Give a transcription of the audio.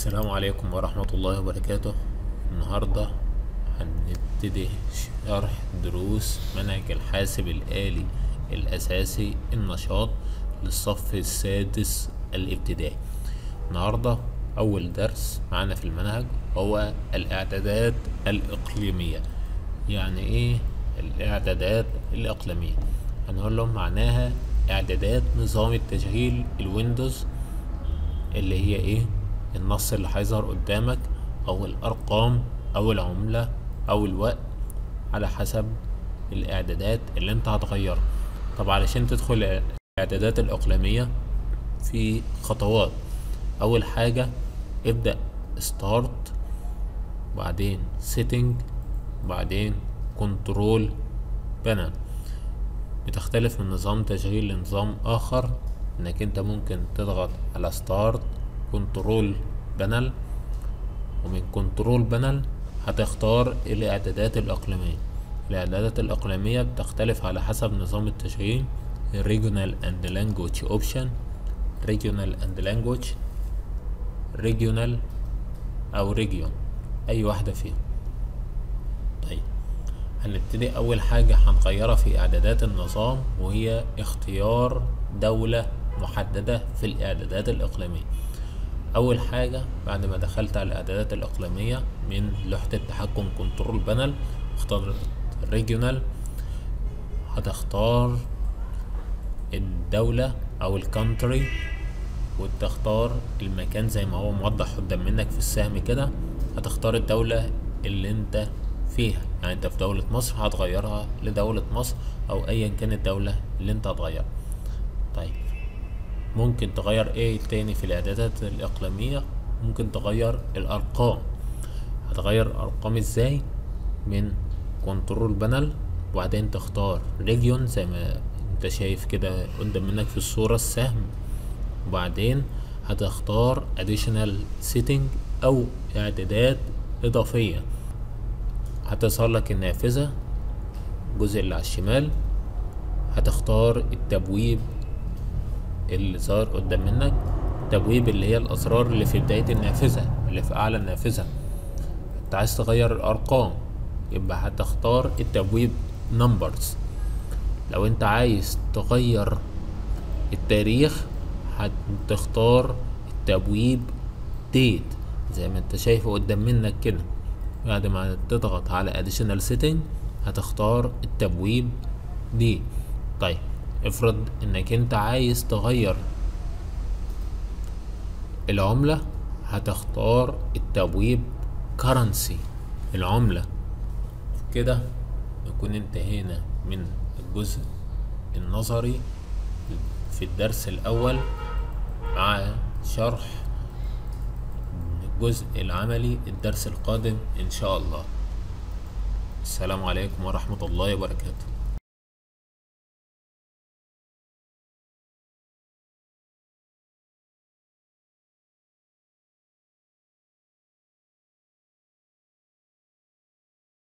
السلام عليكم ورحمة الله وبركاته النهاردة هنبتدي شرح دروس منهج الحاسب الآلي الأساسي النشاط للصف السادس الابتدائي النهاردة أول درس معانا في المنهج هو الإعدادات الإقليمية يعني إيه الإعدادات الإقليمية هنقول لهم معناها إعدادات نظام التشغيل الويندوز اللي هي إيه النص اللي هيظهر قدامك او الارقام او العملة او الوقت على حسب الاعدادات اللي انت هتغيرها طب علشان تدخل الاعدادات الاقليمية في خطوات اول حاجة ابدأ ستارت وبعدين سيتنج وبعدين كنترول بانل بتختلف من نظام تشغيل لنظام اخر انك انت ممكن تضغط على ستارت كنترول بانل ومن كنترول بانل هتختار الاعدادات الاقليمية الاعدادات الاقليمية بتختلف على حسب نظام التشغيل regional and language option regional and language regional او region اي واحدة فيهم طيب هنبتدي اول حاجة هنغيرها في اعدادات النظام وهي اختيار دولة محددة في الاعدادات الاقليمية اول حاجة بعد ما دخلت على الاعدادات الاقليمية من لوحة التحكم كنترول بانل اختار ريجونال هتختار الدولة او الكونتري وتختار المكان زي ما هو موضح قدام منك في السهم كده هتختار الدولة اللي انت فيها يعني انت في دولة مصر هتغيرها لدولة مصر او ايا كانت الدولة اللي انت هتغيرها طيب ممكن تغير ايه تاني في الاعدادات الاقليمية ممكن تغير الارقام هتغير ارقام ازاي من كنترول بانل وبعدين تختار ريجيون زي ما انت شايف كده قدام منك في الصورة السهم وبعدين هتختار additional setting او اعدادات اضافية هتظهر لك النافذة الجزء اللي على الشمال هتختار التبويب اللي ظهر قدام منك تبويب اللي هي الأزرار اللي في بداية النافذة اللي في أعلى النافذة انت عايز تغير الأرقام يبقى هتختار التبويب نمبرز لو انت عايز تغير التاريخ هتختار التبويب ديت زي ما انت شايفه قدام منك كده بعد ما تضغط على additional setting هتختار التبويب دي طيب افرض انك انت عايز تغير العملة هتختار التبويب currency العملة كده نكون انتهينا من الجزء النظري في الدرس الأول مع شرح الجزء العملي الدرس القادم إن شاء الله السلام عليكم ورحمة الله وبركاته